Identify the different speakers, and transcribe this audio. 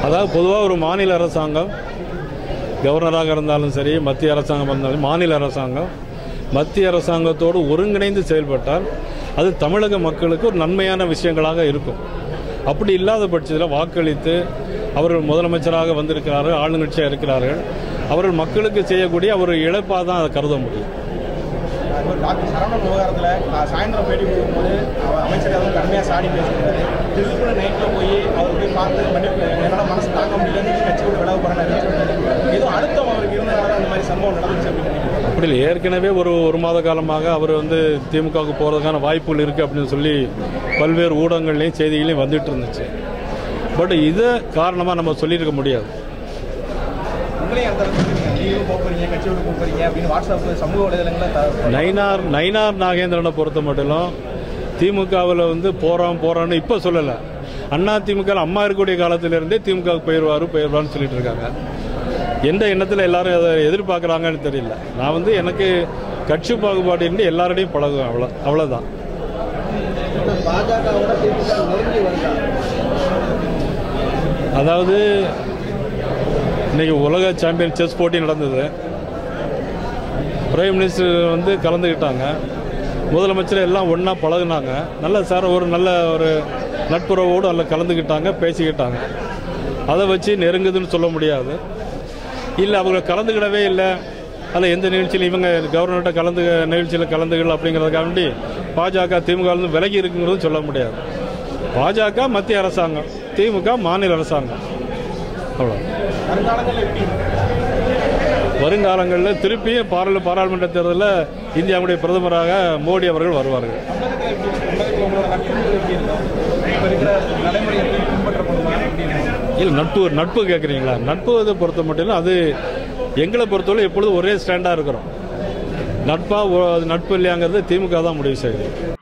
Speaker 1: அதாவது பொதுவாக ஒரு மாநில அரசாங்கம் கவர்னராக இருந்தாலும் சரி மத்திய அரசாங்கம் இருந்தாலும் மாநில அரசாங்கம் மத்திய அரசாங்கத்தோடு ஒருங்கிணைந்து செயல்பட்டால் அது தமிழக மக்களுக்கு ஒரு நன்மையான விஷயங்களாக இருக்கும் அப்படி இல்லாத பட்சத்தில் வாக்களித்து அவர்கள் முதலமைச்சராக வந்திருக்கிறார்கள் ஆளுங்கட்சியாக இருக்கிறார்கள் அவர்கள் மக்களுக்கு செய்யக்கூடிய ஒரு இழப்பாக தான் அதை கருத முடியும்
Speaker 2: இப்போ டாக்டர் சரவணன் விவகாரத்தில் சாயந்தரம் பேட்டி கொடுக்கும்போது அவர் அமைச்சர் வந்து கடுமையாக சாடி பேசியிருக்காரு திருப்பூர் நைட்டில் போய் அவர் போய் பார்த்து மன்னிப்பு என்னோட மனசு தாங்க முடியலன்னு கட்சி விட்டு விலக போகிறேன் ஏதோ அழுத்தம் அவருக்கு இருந்தனால தான் அந்த மாதிரி சம்பவம் நடந்துச்சு அப்படின்னு நினைக்கிறேன்
Speaker 1: அப்படி இல்லை ஏற்கனவே ஒரு ஒரு மாத காலமாக அவர் வந்து திமுகவுக்கு போகிறதுக்கான வாய்ப்புகள் இருக்குது அப்படின்னு சொல்லி பல்வேறு ஊடகங்கள்லையும் செய்திகளையும் வந்துட்டு இருந்துச்சு பட் இதை காரணமாக நம்ம சொல்லியிருக்க முடியாது
Speaker 2: உங்களையும் அந்த இடத்துல இருக்கீங்க. நீங்களும் போக போறீங்க கட்சி விட்டு போக போறீங்க அப்படின்னு வாட்ஸ்அப் சமூக வலைதளங்களில் த-
Speaker 1: நயினார் நயினார் நாகேந்திரனை பொறுத்த மட்டும் திமுகவில் வந்து போகிறோம் போகிறோன்னு இப்போ சொல்லலை அண்ணா திமுக அம்மா இருக்கக்கூடிய காலத்திலிருந்தே திமுகவுக்கு போயிடுவார் போயிடுவான்னு சொல்லிட்டு இருக்காங்க எந்த எண்ணத்தில் எல்லாரும் அதை எதிர்பார்க்குறாங்கன்னு தெரியல நான் வந்து எனக்கு கட்சி பாகுபாடு இருந்து எல்லாரோடையும் பழகுவேன் அவ்வளோ அவ்வளோதான்
Speaker 2: பாஜகவோட திமுக நெருங்கி வருதா
Speaker 1: அதாவது இன்னைக்கு உலக சாம்பியன் செஸ் போட்டி நடந்தது பிரைம் மினிஸ்டர் வந்து கலந்துக்கிட்டாங்க முதலமைச்சர் எல்லாம் ஒன்றா பழகுனாங்க நல்ல சார் ஒரு நல்ல ஒரு நட்புறவோடு அதில் கலந்துக்கிட்டாங்க பேசிக்கிட்டாங்க அதை வச்சு நெருங்குதுன்னு சொல்ல முடியாது இல்லை அவங்க கலந்துக்கிடவே இல்லை அதில் எந்த நிகழ்ச்சியில் இவங்க கவர்னர்கிட்ட கலந்து நிகழ்ச்சியில் கலந்துக்கல அப்படிங்கிறதுக்காண்டி பாஜக திமுகலேருந்து விலகி இருக்குங்கிறது சொல்ல முடியாது பாஜக மத்திய அரசாங்கம் திமுக மாநில அரசாங்கம் அவ்வளோ
Speaker 2: வருங்காலங்களில் எப்படி
Speaker 1: வருங்காலங்களில் திருப்பியும் பாராளு பாராளுமன்ற தேர்தலில் இந்தியாவுடைய பிரதமராக மோடி அவர்கள் வருவார்கள்
Speaker 2: தமிழகத்தில் எப்படி தமிழகத்தில் உங்களோட நட்பு எப்படி இருக்கும் இப்போ இருக்கிற நடைமுறை எப்படி பின்பற்றப்படுமா அப்படின்னு
Speaker 1: இல்லை நட்பு நட்பு கேட்குறீங்களா நட்பு இதை பொறுத்த மட்டும் அது எங்களை பொறுத்தவரை எப்பொழுதும் ஒரே ஸ்டாண்டாக இருக்கிறோம் நட்பா ஒ- நட்பு இல்லையாங்கிறது திமுக தான் முடிவு செய்யுது